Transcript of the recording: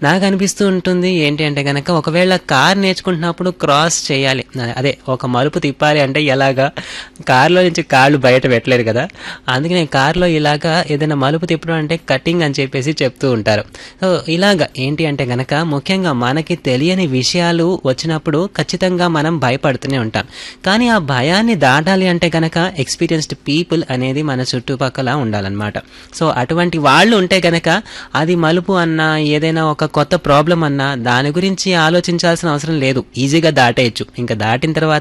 నాకు అనిపిస్తూ ఉంటుంది ఏంటి అంటే గనక ఒకవేళ కార్ నేర్చుకుంటున్నప్పుడు క్రాస్ చేయాలి అదే ఒక మలుపు తిప్పాలి అంటే ఎలాగా కార్లో నుంచి కాళ్ళు బయట పెట్టలేరు కదా అందుకనే కార్లో ఇలాగా ఏదైనా మలుపు తిప్పడం అంటే కటింగ్ అని చెప్పేసి చెప్తూ ఉంటారు సో ఇలాగా ఏంటి అంటే గనక ముఖ్యంగా మనకి తెలియని విషయాలు వచ్చినప్పుడు ఖచ్చితంగా మనం భయపడుతూనే ఉంటాం కానీ ఆ భయాన్ని దాటాలి అంటే గనక ఎక్స్పీరియన్స్డ్ పీపుల్ అనేది మన చుట్టుపక్కల ఉండాలన్నమాట సో అటువంటి వాళ్ళు ఉంటే గనక అది మలుపు అన్నా ఏదైనా ఒక కొత్త ప్రాబ్లం అన్నా దాని గురించి ఆలోచించాల్సిన అవసరం లేదు ఈజీగా దాటేయచ్చు ఇంకా దాటిన తర్వాత